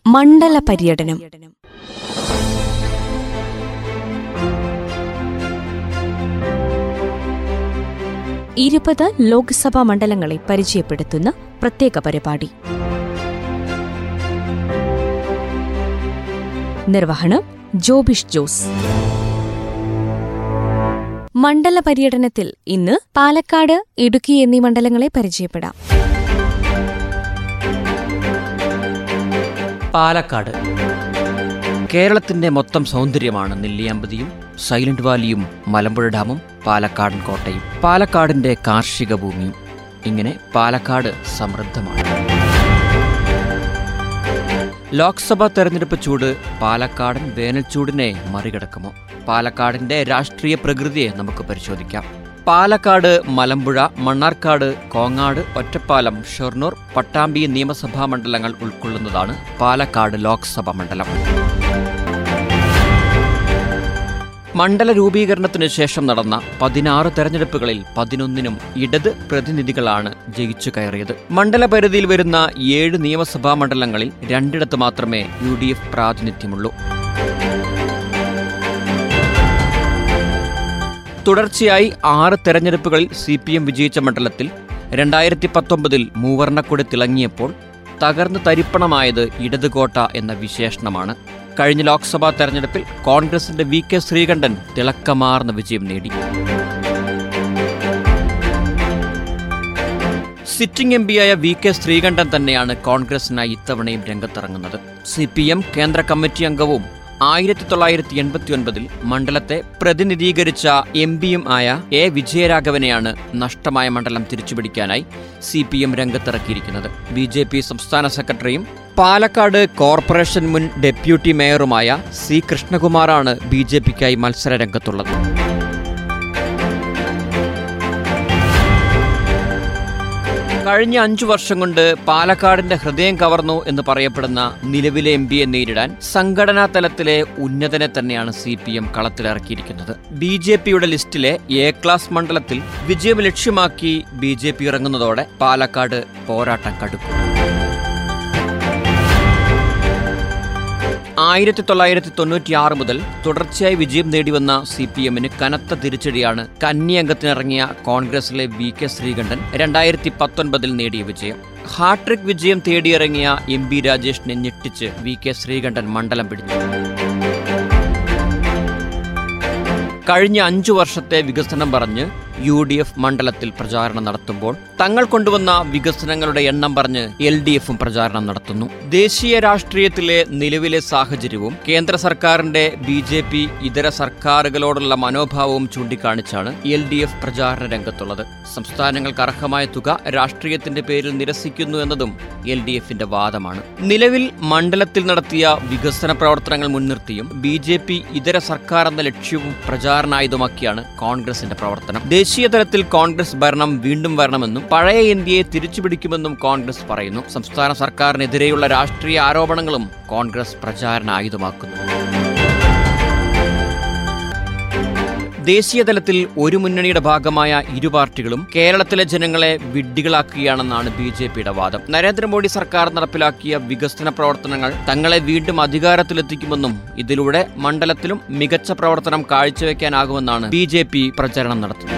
മണ്ഡല പര്യടനം ഇരുപത് ലോക്സഭാ മണ്ഡലങ്ങളെ പരിചയപ്പെടുത്തുന്ന പ്രത്യേക പരിപാടി നിർവഹണം ജോബിഷ് ജോസ് മണ്ഡല പര്യടനത്തിൽ ഇന്ന് പാലക്കാട് ഇടുക്കി എന്നീ മണ്ഡലങ്ങളെ പരിചയപ്പെടാം പാലക്കാട് കേരളത്തിന്റെ മൊത്തം സൗന്ദര്യമാണ് നെല്ലിയാമ്പതിയും സൈലന്റ് വാലിയും മലമ്പുഴ ഡാമും പാലക്കാടൻ കോട്ടയും പാലക്കാടിന്റെ കാർഷിക ഭൂമിയും ഇങ്ങനെ പാലക്കാട് സമൃദ്ധമാണ് ലോക്സഭാ തെരഞ്ഞെടുപ്പ് ചൂട് പാലക്കാടൻ വേനൽ ചൂടിനെ മറികടക്കുമോ പാലക്കാടിന്റെ രാഷ്ട്രീയ പ്രകൃതിയെ നമുക്ക് പരിശോധിക്കാം പാലക്കാട് മലമ്പുഴ മണ്ണാർക്കാട് കോങ്ങാട് ഒറ്റപ്പാലം ഷൊർണൂർ പട്ടാമ്പി നിയമസഭാ മണ്ഡലങ്ങൾ ഉൾക്കൊള്ളുന്നതാണ് പാലക്കാട് ലോക്സഭാ മണ്ഡലം മണ്ഡല രൂപീകരണത്തിനു ശേഷം നടന്ന പതിനാറ് തെരഞ്ഞെടുപ്പുകളിൽ പതിനൊന്നിനും ഇടത് പ്രതിനിധികളാണ് ജയിച്ചു കയറിയത് മണ്ഡല പരിധിയിൽ വരുന്ന ഏഴ് നിയമസഭാ മണ്ഡലങ്ങളിൽ രണ്ടിടത്ത് മാത്രമേ യു ഡി എഫ് പ്രാതിനിധ്യമുള്ളൂ തുടർച്ചയായി ആറ് തെരഞ്ഞെടുപ്പുകളിൽ സി പി എം വിജയിച്ച മണ്ഡലത്തിൽ രണ്ടായിരത്തി പത്തൊമ്പതിൽ മൂവർണ്ണക്കൊടി തിളങ്ങിയപ്പോൾ തകർന്ന് തരിപ്പണമായത് ഇടതുകോട്ട എന്ന വിശേഷണമാണ് കഴിഞ്ഞ ലോക്സഭാ തെരഞ്ഞെടുപ്പിൽ കോൺഗ്രസിന്റെ വി കെ ശ്രീകണ്ഠൻ തിളക്കമാർന്ന വിജയം നേടി സിറ്റിംഗ് എം പിയായ വി കെ ശ്രീകണ്ഠൻ തന്നെയാണ് കോൺഗ്രസിനായി ഇത്തവണയും രംഗത്തിറങ്ങുന്നത് സി പി എം കേന്ദ്ര കമ്മിറ്റി അംഗവും ആയിരത്തി തൊള്ളായിരത്തി എൺപത്തിയൊൻപതിൽ മണ്ഡലത്തെ പ്രതിനിധീകരിച്ച എം പിയും ആയ എ വിജയരാഘവനെയാണ് നഷ്ടമായ മണ്ഡലം തിരിച്ചുപിടിക്കാനായി സി പി എം രംഗത്തിറക്കിയിരിക്കുന്നത് ബി ജെ പി സംസ്ഥാന സെക്രട്ടറിയും പാലക്കാട് കോർപ്പറേഷൻ മുൻ ഡെപ്യൂട്ടി മേയറുമായ സി കൃഷ്ണകുമാറാണ് ബി ജെ പിക്കായി മത്സര രംഗത്തുള്ളത് കഴിഞ്ഞ അഞ്ചു വർഷം കൊണ്ട് പാലക്കാടിന്റെ ഹൃദയം കവർന്നു എന്ന് പറയപ്പെടുന്ന നിലവിലെ എം പിയെ നേരിടാൻ സംഘടനാ തലത്തിലെ ഉന്നതനെ തന്നെയാണ് സി പി എം കളത്തിലിറക്കിയിരിക്കുന്നത് ബി ജെ പിയുടെ ലിസ്റ്റിലെ എ ക്ലാസ് മണ്ഡലത്തിൽ വിജയം ലക്ഷ്യമാക്കി ബി ജെ പി ഇറങ്ങുന്നതോടെ പാലക്കാട് പോരാട്ടം കടുക്കും ആയിരത്തി തൊള്ളായിരത്തി തൊണ്ണൂറ്റിയാറ് മുതൽ തുടർച്ചയായി വിജയം നേടിവന്ന സി പി എമ്മിന് കനത്ത തിരിച്ചടിയാണ് കന്നി അംഗത്തിനിറങ്ങിയ കോൺഗ്രസിലെ വി കെ ശ്രീകണ്ഠൻ രണ്ടായിരത്തി പത്തൊൻപതിൽ നേടിയ വിജയം ഹാട്രിക് വിജയം തേടിയിറങ്ങിയ എം ബി രാജേഷിനെ ഞെട്ടിച്ച് വി കെ ശ്രീകണ്ഠൻ മണ്ഡലം പിടിച്ചു കഴിഞ്ഞ അഞ്ചു വർഷത്തെ വികസനം പറഞ്ഞ് യു ഡി എഫ് മണ്ഡലത്തിൽ പ്രചാരണം നടത്തുമ്പോൾ തങ്ങൾ കൊണ്ടുവന്ന വികസനങ്ങളുടെ എണ്ണം പറഞ്ഞ് എൽ ഡി എഫും പ്രചാരണം നടത്തുന്നു ദേശീയ രാഷ്ട്രീയത്തിലെ നിലവിലെ സാഹചര്യവും കേന്ദ്ര സർക്കാരിന്റെ ബി ജെ പി ഇതര സർക്കാരുകളോടുള്ള മനോഭാവവും ചൂണ്ടിക്കാണിച്ചാണ് എൽ ഡി എഫ് പ്രചാരണ രംഗത്തുള്ളത് സംസ്ഥാനങ്ങൾക്ക് അർഹമായ തുക രാഷ്ട്രീയത്തിന്റെ പേരിൽ നിരസിക്കുന്നു എന്നതും എൽ ഡി എഫിന്റെ വാദമാണ് നിലവിൽ മണ്ഡലത്തിൽ നടത്തിയ വികസന പ്രവർത്തനങ്ങൾ മുൻനിർത്തിയും ബി ജെ പി ഇതര സർക്കാർ എന്ന ലക്ഷ്യവും പ്രചാരണായുധമാക്കിയാണ് കോൺഗ്രസിന്റെ പ്രവർത്തനം ദേശീയ തലത്തിൽ കോൺഗ്രസ് ഭരണം വീണ്ടും വരണമെന്നും പഴയ ഇന്ത്യയെ തിരിച്ചുപിടിക്കുമെന്നും കോൺഗ്രസ് പറയുന്നു സംസ്ഥാന സർക്കാരിനെതിരെയുള്ള രാഷ്ട്രീയ ആരോപണങ്ങളും കോൺഗ്രസ് പ്രചാരണ ആയുധമാക്കുന്നു ദേശീയ തലത്തിൽ ഒരു മുന്നണിയുടെ ഭാഗമായ ഇരു പാർട്ടികളും കേരളത്തിലെ ജനങ്ങളെ വിഡ്ഢികളാക്കുകയാണെന്നാണ് ബി ജെ പിയുടെ വാദം നരേന്ദ്രമോദി സർക്കാർ നടപ്പിലാക്കിയ വികസന പ്രവർത്തനങ്ങൾ തങ്ങളെ വീണ്ടും അധികാരത്തിലെത്തിക്കുമെന്നും ഇതിലൂടെ മണ്ഡലത്തിലും മികച്ച പ്രവർത്തനം കാഴ്ചവെക്കാനാകുമെന്നാണ് ബി ജെ പി പ്രചരണം നടത്തുന്നത്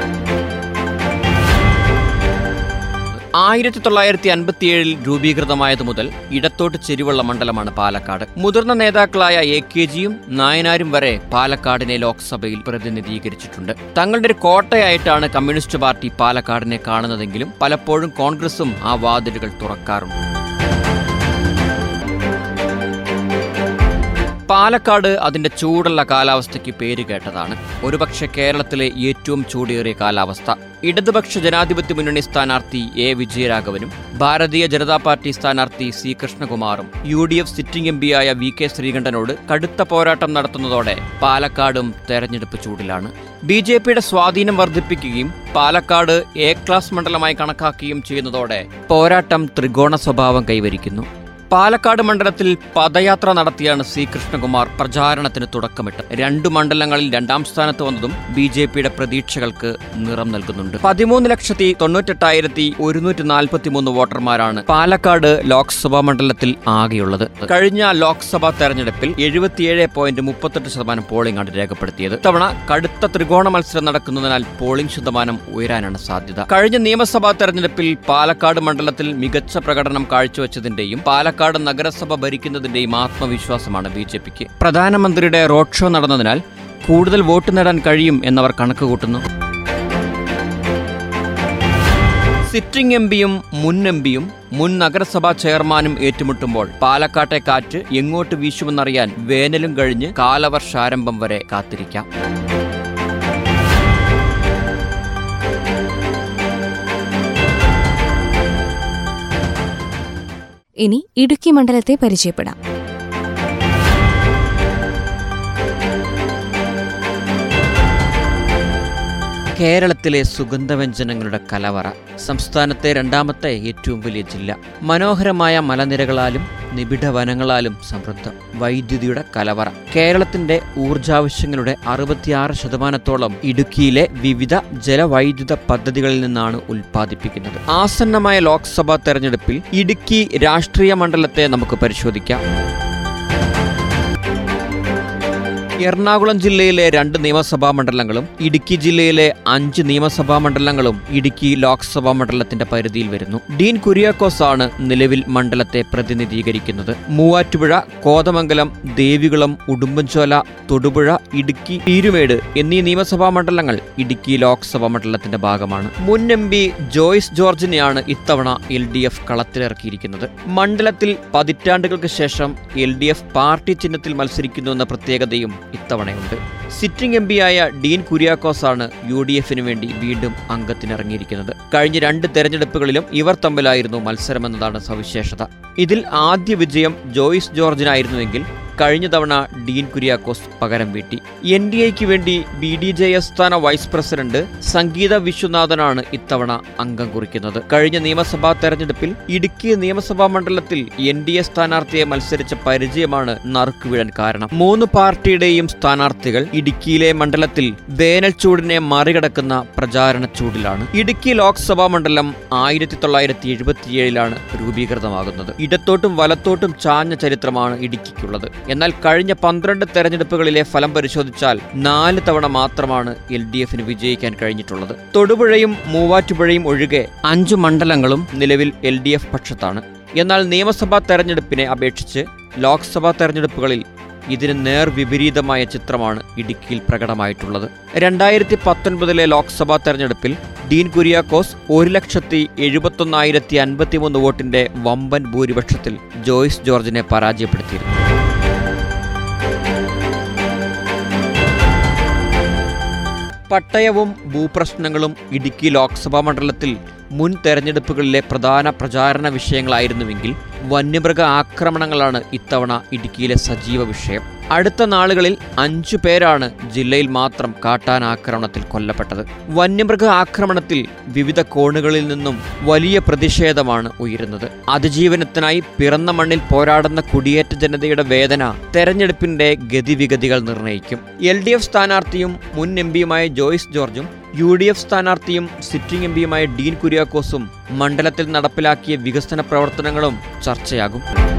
ആയിരത്തി തൊള്ളായിരത്തി അൻപത്തിയേഴിൽ രൂപീകൃതമായതു മുതൽ ഇടത്തോട്ട് ചെരിവുള്ള മണ്ഡലമാണ് പാലക്കാട് മുതിർന്ന നേതാക്കളായ എ കെ ജിയും നായനാരും വരെ പാലക്കാടിനെ ലോക്സഭയിൽ പ്രതിനിധീകരിച്ചിട്ടുണ്ട് തങ്ങളുടെ ഒരു കോട്ടയായിട്ടാണ് കമ്മ്യൂണിസ്റ്റ് പാർട്ടി പാലക്കാടിനെ കാണുന്നതെങ്കിലും പലപ്പോഴും കോൺഗ്രസും ആ വാതിലുകൾ തുറക്കാറുണ്ട് പാലക്കാട് അതിന്റെ ചൂടുള്ള കാലാവസ്ഥയ്ക്ക് പേര് കേട്ടതാണ് ഒരുപക്ഷെ കേരളത്തിലെ ഏറ്റവും ചൂടേറിയ കാലാവസ്ഥ ഇടതുപക്ഷ ജനാധിപത്യ മുന്നണി സ്ഥാനാർത്ഥി എ വിജയരാഘവനും ഭാരതീയ ജനതാ പാർട്ടി സ്ഥാനാർത്ഥി സി കൃഷ്ണകുമാറും U D F sitting M പിയായ വി കെ ശ്രീകണ്ഠനോട് കടുത്ത പോരാട്ടം നടത്തുന്നതോടെ പാലക്കാടും തെരഞ്ഞെടുപ്പ് ചൂടിലാണ് ബി ജെ പിയുടെ സ്വാധീനം വർദ്ധിപ്പിക്കുകയും പാലക്കാട് എ ക്ലാസ് മണ്ഡലമായി കണക്കാക്കുകയും ചെയ്യുന്നതോടെ പോരാട്ടം ത്രികോണ സ്വഭാവം കൈവരിക്കുന്നു പാലക്കാട് മണ്ഡലത്തിൽ പദയാത്ര നടത്തിയാണ് സി കൃഷ്ണകുമാർ പ്രചാരണത്തിന് തുടക്കമിട്ടത് രണ്ടു മണ്ഡലങ്ങളിൽ രണ്ടാം സ്ഥാനത്ത് വന്നതും ബി ജെ പിയുടെ പ്രതീക്ഷകൾക്ക് നിറം നൽകുന്നുണ്ട് പതിമൂന്ന് ലക്ഷത്തി തൊണ്ണൂറ്റെട്ടായിരത്തി ഒരുന്നൂറ്റി നാൽപ്പത്തി മൂന്ന് വോട്ടർമാരാണ് പാലക്കാട് ലോക്സഭാ മണ്ഡലത്തിൽ ആകെയുള്ളത് കഴിഞ്ഞ ലോക്സഭാ തെരഞ്ഞെടുപ്പിൽ എഴുപത്തിയേഴ് പോയിന്റ് മുപ്പത്തെട്ട് ശതമാനം പോളിംഗ് ആണ് രേഖപ്പെടുത്തിയത് ഇത്തവണ കടുത്ത ത്രികോണ മത്സരം നടക്കുന്നതിനാൽ പോളിംഗ് ശതമാനം ഉയരാനാണ് സാധ്യത കഴിഞ്ഞ നിയമസഭാ തെരഞ്ഞെടുപ്പിൽ പാലക്കാട് മണ്ഡലത്തിൽ മികച്ച പ്രകടനം കാഴ്ചവെച്ചതിന്റെയും പാലക്കാട് നഗരസഭ ഭരിക്കുന്നതിന്റെയും ആത്മവിശ്വാസമാണ് ബി ജെ പിക്ക് പ്രധാനമന്ത്രിയുടെ റോഡ് ഷോ നടന്നതിനാൽ കൂടുതൽ വോട്ട് നേടാൻ കഴിയും എന്നവർ കണക്കുകൂട്ടുന്നു സിറ്റിംഗ് എം പിയും മുൻ എം പിയും മുൻ നഗരസഭാ ചെയർമാനും ഏറ്റുമുട്ടുമ്പോൾ പാലക്കാട്ടെ കാറ്റ് എങ്ങോട്ട് വീശുമെന്നറിയാൻ വേനലും കഴിഞ്ഞ് കാലവർഷാരംഭം വരെ കാത്തിരിക്കാം ഇനി ഇടുക്കി മണ്ഡലത്തെ പരിചയപ്പെടാം കേരളത്തിലെ സുഗന്ധവ്യഞ്ജനങ്ങളുടെ കലവറ സംസ്ഥാനത്തെ രണ്ടാമത്തെ ഏറ്റവും വലിയ ജില്ല മനോഹരമായ മലനിരകളാലും നിബിഡ വനങ്ങളാലും സമൃദ്ധം വൈദ്യുതിയുടെ കലവറ കേരളത്തിന്റെ ഊർജാവശ്യങ്ങളുടെ അറുപത്തിയാറ് ശതമാനത്തോളം ഇടുക്കിയിലെ വിവിധ ജലവൈദ്യുത പദ്ധതികളിൽ നിന്നാണ് ഉൽപ്പാദിപ്പിക്കുന്നത് ആസന്നമായ ലോക്സഭാ തെരഞ്ഞെടുപ്പിൽ ഇടുക്കി രാഷ്ട്രീയ മണ്ഡലത്തെ നമുക്ക് പരിശോധിക്കാം എറണാകുളം ജില്ലയിലെ രണ്ട് നിയമസഭാ മണ്ഡലങ്ങളും ഇടുക്കി ജില്ലയിലെ അഞ്ച് നിയമസഭാ മണ്ഡലങ്ങളും ഇടുക്കി ലോക്സഭാ മണ്ഡലത്തിന്റെ പരിധിയിൽ വരുന്നു ഡീൻ കുര്യാക്കോസ് ആണ് നിലവിൽ മണ്ഡലത്തെ പ്രതിനിധീകരിക്കുന്നത് മൂവാറ്റുപുഴ കോതമംഗലം ദേവികുളം ഉടുമ്പൻചോല തൊടുപുഴ ഇടുക്കി പീരുമേട് എന്നീ നിയമസഭാ മണ്ഡലങ്ങൾ ഇടുക്കി ലോക്സഭാ മണ്ഡലത്തിന്റെ ഭാഗമാണ് മുൻ എം പി ജോയ്സ് ജോർജിനെയാണ് ഇത്തവണ എൽ ഡി എഫ് കളത്തിലിറക്കിയിരിക്കുന്നത് മണ്ഡലത്തിൽ പതിറ്റാണ്ടുകൾക്ക് ശേഷം എൽ ഡി എഫ് പാർട്ടി ചിഹ്നത്തിൽ മത്സരിക്കുന്നു എന്ന പ്രത്യേകതയും ഇത്തവണയുണ്ട് സിറ്റിംഗ് എം പിയായ ഡീൻ കുര്യാക്കോസ് ആണ് യു ഡി എഫിന് വേണ്ടി വീണ്ടും അംഗത്തിനിറങ്ങിയിരിക്കുന്നത് കഴിഞ്ഞ രണ്ട് തെരഞ്ഞെടുപ്പുകളിലും ഇവർ തമ്മിലായിരുന്നു മത്സരമെന്നതാണ് സവിശേഷത ഇതിൽ ആദ്യ വിജയം ജോയിസ് ജോർജിനായിരുന്നുവെങ്കിൽ കഴിഞ്ഞ തവണ ഡീൻ കുര്യാക്കോസ് പകരം വീട്ടി എൻ ഡി എക്ക് വേണ്ടി ബി ഡി ജെ എസ് സ്ഥാന വൈസ് പ്രസിഡന്റ് സംഗീത വിശ്വനാഥനാണ് ഇത്തവണ അംഗം കുറിക്കുന്നത് കഴിഞ്ഞ നിയമസഭാ തെരഞ്ഞെടുപ്പിൽ ഇടുക്കി നിയമസഭാ മണ്ഡലത്തിൽ എൻ ഡി എ സ്ഥാനാർത്ഥിയെ മത്സരിച്ച പരിചയമാണ് നറുക്ക് വീഴാൻ കാരണം മൂന്ന് പാർട്ടിയുടെയും സ്ഥാനാർത്ഥികൾ ഇടുക്കിയിലെ മണ്ഡലത്തിൽ വേനൽ ചൂടിനെ മറികടക്കുന്ന പ്രചാരണ ചൂടിലാണ് ഇടുക്കി ലോക്സഭാ മണ്ഡലം ആയിരത്തി തൊള്ളായിരത്തി എഴുപത്തിയേഴിലാണ് രൂപീകൃതമാകുന്നത് ഇടത്തോട്ടും വലത്തോട്ടും ചാഞ്ഞ ചരിത്രമാണ് ഇടുക്കിക്കുള്ളത് എന്നാൽ കഴിഞ്ഞ പന്ത്രണ്ട് തെരഞ്ഞെടുപ്പുകളിലെ ഫലം പരിശോധിച്ചാൽ നാല് തവണ മാത്രമാണ് എൽ ഡി എഫിന് വിജയിക്കാൻ കഴിഞ്ഞിട്ടുള്ളത് തൊടുപുഴയും മൂവാറ്റുപുഴയും ഒഴികെ അഞ്ചു മണ്ഡലങ്ങളും നിലവിൽ എൽ ഡി എഫ് പക്ഷത്താണ് എന്നാൽ നിയമസഭാ തെരഞ്ഞെടുപ്പിനെ അപേക്ഷിച്ച് ലോക്സഭാ തെരഞ്ഞെടുപ്പുകളിൽ ഇതിന് നേർ വിപരീതമായ ചിത്രമാണ് ഇടുക്കിയിൽ പ്രകടമായിട്ടുള്ളത് രണ്ടായിരത്തി പത്തൊൻപതിലെ ലോക്സഭാ തെരഞ്ഞെടുപ്പിൽ ഡീൻ കുര്യാക്കോസ് ഒരു ലക്ഷത്തി എഴുപത്തൊന്നായിരത്തി അൻപത്തിമൂന്ന് വോട്ടിന്റെ വമ്പൻ ഭൂരിപക്ഷത്തിൽ ജോയ്സ് ജോർജിനെ പരാജയപ്പെടുത്തിയിരുന്നു പട്ടയവും ഭൂപ്രശ്നങ്ങളും ഇടുക്കി ലോക്സഭാ മണ്ഡലത്തിൽ മുൻ തെരഞ്ഞെടുപ്പുകളിലെ പ്രധാന പ്രചാരണ വിഷയങ്ങളായിരുന്നുവെങ്കിൽ വന്യമൃഗ ആക്രമണങ്ങളാണ് ഇത്തവണ ഇടുക്കിയിലെ സജീവ വിഷയം അടുത്ത നാളുകളിൽ അഞ്ചു പേരാണ് ജില്ലയിൽ മാത്രം കാട്ടാൻ ആക്രമണത്തിൽ കൊല്ലപ്പെട്ടത് വന്യമൃഗ ആക്രമണത്തിൽ വിവിധ കോണുകളിൽ നിന്നും വലിയ പ്രതിഷേധമാണ് ഉയരുന്നത് അതിജീവനത്തിനായി പിറന്ന മണ്ണിൽ പോരാടുന്ന കുടിയേറ്റ ജനതയുടെ വേദന തെരഞ്ഞെടുപ്പിന്റെ ഗതിവിഗതികൾ നിർണ്ണയിക്കും എൽ ഡി എഫ് സ്ഥാനാർത്ഥിയും മുൻ എം പിയുമായ ജോയ്സ് ജോർജും യു ഡി എഫ് സ്ഥാനാർത്ഥിയും സിറ്റിംഗ് എം പിയുമായ ഡീൻ കുര്യാക്കോസും മണ്ഡലത്തിൽ നടപ്പിലാക്കിയ വികസന പ്രവർത്തനങ്ങളും ചർച്ചയാകും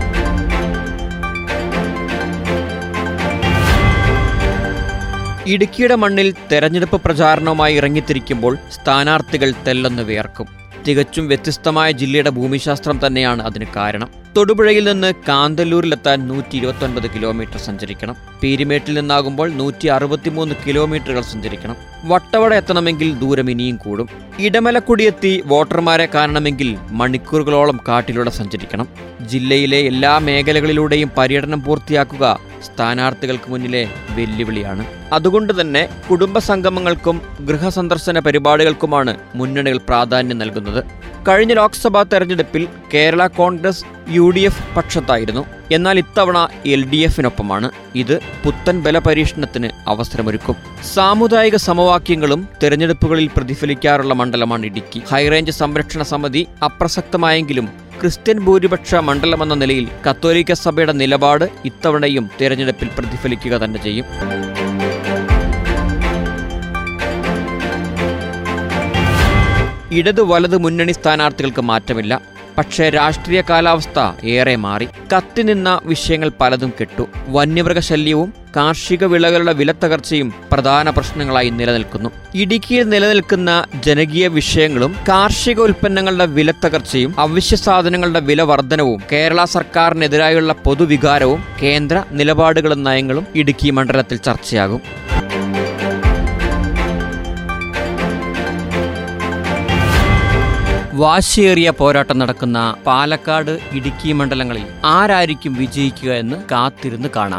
ഇടുക്കിയുടെ മണ്ണിൽ തെരഞ്ഞെടുപ്പ് പ്രചാരണവുമായി ഇറങ്ങിത്തിരിക്കുമ്പോൾ സ്ഥാനാർത്ഥികൾ തെല്ലെന്ന് വിയർക്കും തികച്ചും വ്യത്യസ്തമായ ജില്ലയുടെ ഭൂമിശാസ്ത്രം തന്നെയാണ് അതിന് കാരണം തൊടുപുഴയിൽ നിന്ന് കാന്തല്ലൂരിലെത്താൻ നൂറ്റി ഇരുപത്തൊൻപത് കിലോമീറ്റർ സഞ്ചരിക്കണം പീരിമേട്ടിൽ നിന്നാകുമ്പോൾ നൂറ്റി അറുപത്തിമൂന്ന് കിലോമീറ്ററുകൾ സഞ്ചരിക്കണം വട്ടവട എത്തണമെങ്കിൽ ദൂരം ഇനിയും കൂടും ഇടമലക്കുടിയെത്തി വോട്ടർമാരെ കാണണമെങ്കിൽ മണിക്കൂറുകളോളം കാട്ടിലൂടെ സഞ്ചരിക്കണം ജില്ലയിലെ എല്ലാ മേഖലകളിലൂടെയും പര്യടനം പൂർത്തിയാക്കുക സ്ഥാനാർത്ഥികൾക്ക് മുന്നിലെ വെല്ലുവിളിയാണ് അതുകൊണ്ട് തന്നെ കുടുംബ സംഗമങ്ങൾക്കും ഗൃഹസന്ദർശന പരിപാടികൾക്കുമാണ് മുന്നണികൾ പ്രാധാന്യം നൽകുന്നത് കഴിഞ്ഞ ലോക്സഭാ തെരഞ്ഞെടുപ്പിൽ Kerala Congress U D F പക്ഷത്തായിരുന്നു എന്നാൽ ഇത്തവണ എൽ ഡി എഫിനൊപ്പമാണ് ഇത് പുത്തൻ ബലപരീക്ഷണത്തിന് അവസരമൊരുക്കും സാമുദായിക സമവാക്യങ്ങളും തെരഞ്ഞെടുപ്പുകളിൽ പ്രതിഫലിക്കാറുള്ള മണ്ഡലമാണ് ഇടുക്കി ഹൈറേഞ്ച് സംരക്ഷണ സമിതി അപ്രസക്തമായെങ്കിലും ക്രിസ്ത്യൻ ഭൂരിപക്ഷ മണ്ഡലമെന്ന നിലയിൽ കത്തോലിക്ക സഭയുടെ നിലപാട് ഇത്തവണയും തിരഞ്ഞെടുപ്പിൽ പ്രതിഫലിക്കുക തന്നെ ചെയ്യും ഇടതു വലത് മുന്നണി സ്ഥാനാർത്ഥികൾക്ക് മാറ്റമില്ല പക്ഷേ രാഷ്ട്രീയ കാലാവസ്ഥ ഏറെ മാറി കത്തിനിന്ന വിഷയങ്ങൾ പലതും കെട്ടു വന്യമൃഗശല്യവും കാർഷിക വിളകളുടെ വിലത്തകർച്ചയും പ്രധാന പ്രശ്നങ്ങളായി നിലനിൽക്കുന്നു ഇടുക്കിയിൽ നിലനിൽക്കുന്ന ജനകീയ വിഷയങ്ങളും കാർഷിക ഉൽപ്പന്നങ്ങളുടെ വിലത്തകർച്ചയും അവശ്യ സാധനങ്ങളുടെ വില വർധനവും കേരള സർക്കാരിനെതിരായുള്ള പൊതുവികാരവും കേന്ദ്ര നിലപാടുകളും നയങ്ങളും ഇടുക്കി മണ്ഡലത്തിൽ ചർച്ചയാകും വാശിയേറിയ പോരാട്ടം നടക്കുന്ന പാലക്കാട് ഇടുക്കി മണ്ഡലങ്ങളിൽ ആരായിരിക്കും വിജയിക്കുക എന്ന് കാത്തിരുന്ന് കാണാം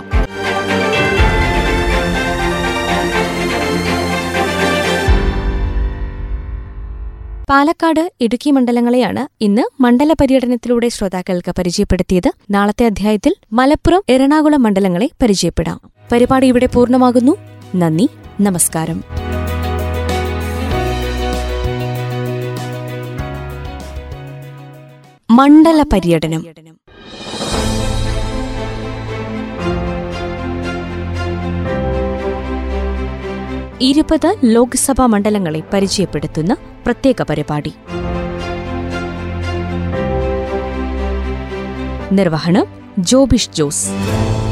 പാലക്കാട് ഇടുക്കി മണ്ഡലങ്ങളെയാണ് ഇന്ന് മണ്ഡല പര്യടനത്തിലൂടെ ശ്രോതാക്കൾക്ക് പരിചയപ്പെടുത്തിയത് നാളത്തെ അധ്യായത്തിൽ മലപ്പുറം എറണാകുളം മണ്ഡലങ്ങളെ പരിചയപ്പെടാം പരിപാടി ഇവിടെ പൂർണ്ണമാകുന്നു നന്ദി നമസ്കാരം മണ്ഡല പര്യടനം ഇരുപത് ലോക്സഭാ മണ്ഡലങ്ങളെ പരിചയപ്പെടുത്തുന്ന പ്രത്യേക പരിപാടി നിർവഹണം ജോബിഷ് ജോസ്